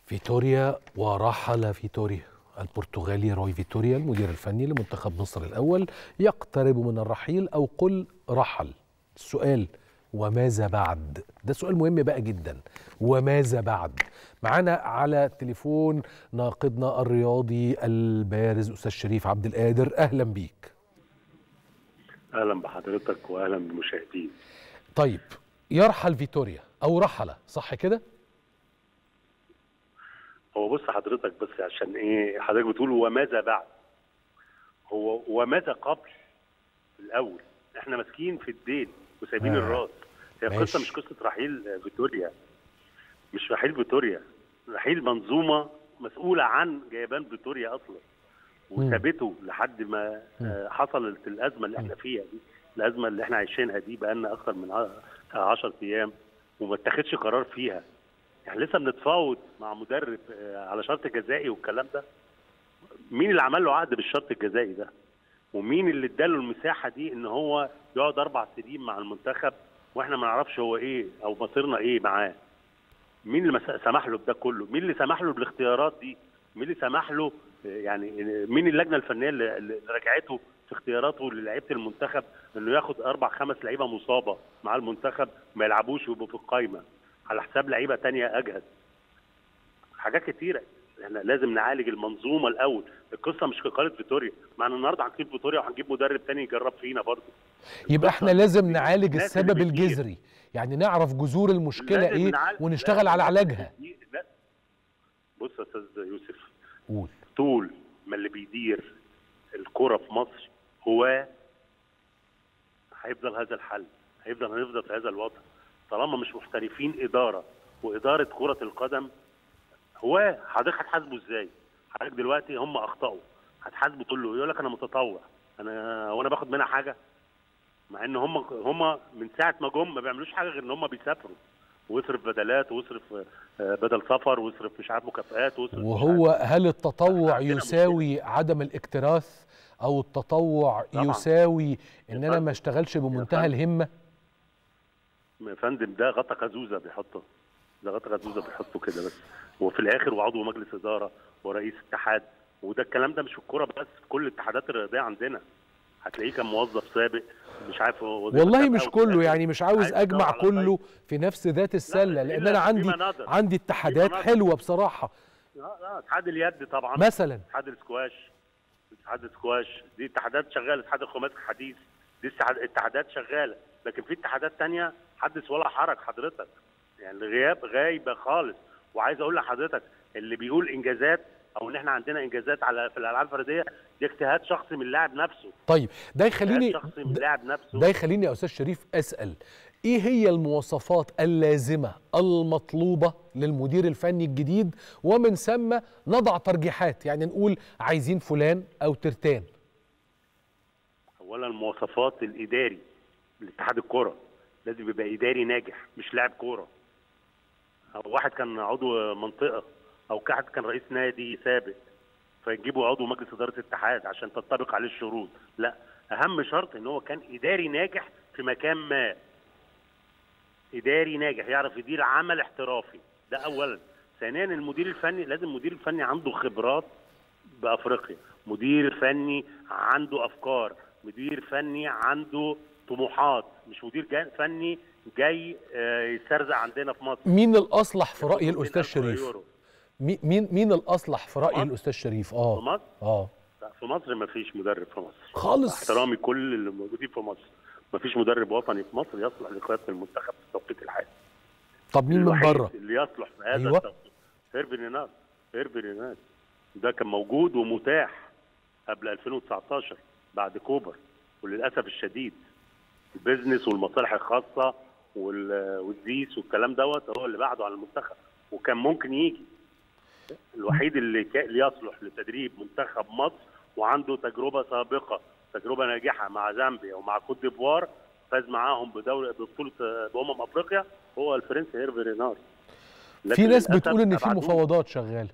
فيتوريا ورحل فيتوريا البرتغالي روي فيتوريا المدير الفني لمنتخب مصر الأول يقترب من الرحيل أو قل رحل السؤال وماذا بعد ده سؤال مهم بقى جدا وماذا بعد معانا على التليفون ناقدنا الرياضي البارز أستاذ شريف عبد القادر أهلا بيك اهلا بحضرتك واهلا بالمشاهدين طيب يرحل فيتوريا أو رحل صح كده هو بص حضرتك بس عشان ايه حضرتك بتقول وماذا بعد هو وماذا قبل الاول احنا ماسكين في الدين وسايبين آه. الراس هي ماشي. قصه مش قصه رحيل فيتوريا مش رحيل فيتوريا رحيل منظومه مسؤوله عن جيبان فيتوريا اصلا وثابته لحد ما آه، حصلت الازمه اللي احنا فيها دي الازمه اللي احنا عايشينها دي بقالنا اكثر من 10 ايام وما اتخذش قرار فيها احنا لسه بنتفاوض مع مدرب آه، على شرط جزائي والكلام ده مين اللي عمل له عقد بالشرط الجزائي ده ومين اللي اداله المساحه دي ان هو يقعد اربع سنين مع المنتخب واحنا ما نعرفش هو ايه او مصيرنا ايه معاه مين اللي مس- سمح له بده كله مين اللي سمح له بالاختيارات دي مين اللي سمح له آه، يعني آه، مين اللجنه الفنيه اللي اللي راجعته في اختياراته للعيبه المنتخب انه ياخد اربع خمس لعيبه مصابه مع المنتخب ما يلعبوش ويبقوا في القايمه على حساب لعيبه تانية اجهز حاجات كتيره احنا لازم نعالج المنظومه الاول القصه مش اقاله فيتوريا معنا النهارده هنجيب فيتوريا وهنجيب مدرب تاني يجرب فينا برضه يبقى احنا لازم نعالج الناس اللي السبب بتدير. الجذري يعني نعرف جذور المشكلة لازم ايه نعالج- ونشتغل لازم على نعالج علاجها دي- لا. بص يا استاذ يوسف قول طول ما اللي بيدير الكرة في مصر هو هيفضل هذا الحل هيفضل هنفضل في هذا الوضع طالما مش محترفين إدارة وإدارة كرة القدم هو حضرتك هتحاسبه ازاي؟ حضرتك دلوقتي هم أخطأوا هتحاسبه تقول له يقول لك أنا متطوع أنا وأنا باخد منها حاجة مع إن هم هم من ساعة ما جم ما بيعملوش حاجة غير إن هم بيسافروا ويصرف بدلات ويصرف آه، بدل سفر ويصرف مش عارف مكافآت ويصرف مش وهو هل التطوع عندنا يساوي عدم الاكتراث او التطوع طبعاً. يساوي ان انا فندم. ما اشتغلش بمنتهى فندم. الهمه يا فندم ده غطا غزوزه بيحطه ده غطا غزوزه بيحطه كده بس وفي الاخر وعضو مجلس اداره ورئيس اتحاد وده الكلام ده مش في الكوره بس في كل الاتحادات الرياضيه عندنا هتلاقيه كان موظف سابق مش عارف هو وظيفة والله سابقة مش وفي كله الآخر يعني مش عاوز عايز يدور اجمع على كله طيب. في نفس ذات السله لا، لان إلا انا عندي فيما نظر. عندي اتحادات نظر. حلوه بصراحه لا لا اتحاد اليد طبعا مثلا اتحاد السكواش اتحاد السكواش دي اتحادات شغاله اتحاد الخماسي الحديث دي اتحاد- اتحادات شغاله لكن في اتحادات تانية حدث ولا حرج حضرتك يعني الغياب غايبه خالص وعايز اقول لحضرتك اللي بيقول انجازات او ان احنا عندنا انجازات على في الالعاب الفرديه دي اجتهاد شخصي من اللاعب نفسه طيب ده اجتهاد يخليني شخصي من اللاعب نفسه ده يخليني يا استاذ شريف اسال ايه هي المواصفات اللازمه المطلوبه للمدير الفني الجديد ومن ثم نضع ترجيحات يعني نقول عايزين فلان او ترتان اولا المواصفات الاداري لاتحاد الكره لازم يبقى اداري ناجح مش لاعب كوره او واحد كان عضو منطقه او واحد كان رئيس نادي سابق فيجيبوا عضو مجلس اداره اتحاد عشان تنطبق عليه الشروط لا اهم شرط ان هو كان اداري ناجح في مكان ما اداري ناجح يعرف يدير عمل احترافي ده اولا ثانيا المدير الفني لازم المدير الفني عنده خبرات بافريقيا مدير فني عنده افكار مدير فني عنده طموحات مش مدير جاي فني جاي آه، يسترزق عندنا في مصر مين الاصلح في راي ياخد الاستاذ 200,000 شريف يورو. مي- مين مين الاصلح في راي مصر؟ الاستاذ شريف في اه مصر اه لا، في مصر ما فيش مدرب في مصر خالص احترامي كل اللي موجودين في مصر ما فيش مدرب وطني في مصر يصلح لقياده المنتخب في التوقيت الحالي طب مين من الوحيد بره اللي يصلح في هذا أيوة. التوقيت هيرفي رينار هيرفي رينار ده كان موجود ومتاح قبل 2019 بعد كوبر وللاسف الشديد البيزنس والمصالح الخاصه وال- والزيس والكلام دوت هو اللي بعده على المنتخب وكان ممكن يجي الوحيد اللي كا- اللي يصلح لتدريب منتخب مصر وعنده تجربه سابقه تجربه ناجحه مع زامبيا ومع كوت ديفوار فاز معاهم بدوري ببطوله بامم افريقيا هو الفرنسي هيرفي رينار في لكن ناس للأسف بتقول ان في أبعدوه. مفاوضات شغاله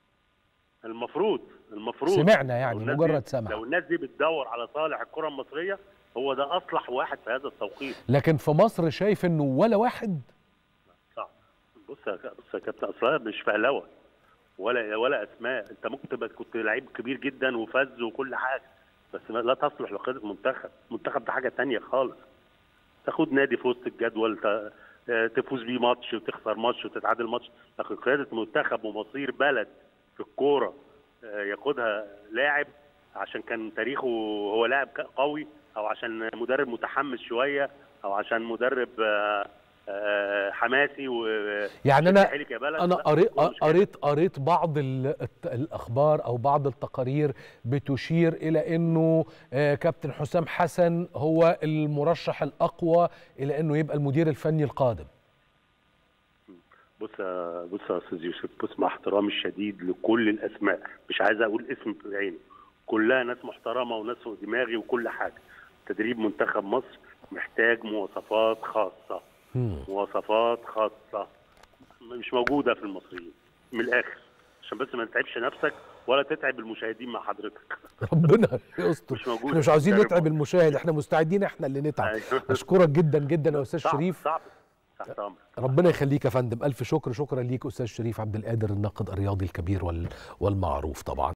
المفروض المفروض سمعنا يعني، لو الناس مجرد دي- سمع. لو الناس دي بتدور على صالح الكره المصريه هو ده اصلح واحد في هذا التوقيت لكن في مصر شايف انه ولا واحد صعب بص يا ك- بص يا كابتن اصلا مش فهلوه ولا ولا اسماء انت ممكن تبقى كنت لعيب كبير جدا وفز وكل حاجه بس ما لا تصلح لقياده منتخب المنتخب ده حاجه تانية خالص تاخد نادي في وسط الجدول ت- آه، تفوز بيه ماتش وتخسر ماتش وتتعادل ماتش لكن قياده منتخب ومصير بلد في الكوره آه، ياخدها لاعب عشان كان تاريخه هو لاعب ك- قوي او عشان مدرب متحمس شويه او عشان مدرب آه، آه، حماسي و يعني انا حيلك يا بلد انا لا، قريت هو مش كده. قريت قريت بعض ال- الت- الاخبار او بعض التقارير بتشير الى انه آه، كابتن حسام حسن هو المرشح الاقوى الى انه يبقى المدير الفني القادم بص يا- بص يا استاذ يوسف بص مع احترامي الشديد لكل الاسماء مش عايز اقول اسم بعينه كلها ناس محترمه وناس فوق دماغي وكل حاجه تدريب منتخب مصر محتاج مواصفات خاصه مم. مواصفات خاصه مش موجوده في المصريين من الاخر عشان بس ما نتعبش نفسك ولا تتعب المشاهدين مع حضرتك ربنا يستر مش موجود. احنا مش عاوزين مدرب نتعب مصري. المشاهد احنا مستعدين احنا اللي نتعب أيوه. اشكرك جدا جدا يا استاذ صعب شريف صعب تحت امرك ربنا يخليك يا فندم الف شكر شكرا ليك استاذ شريف عبد القادر الناقد الرياضي الكبير وال- والمعروف طبعا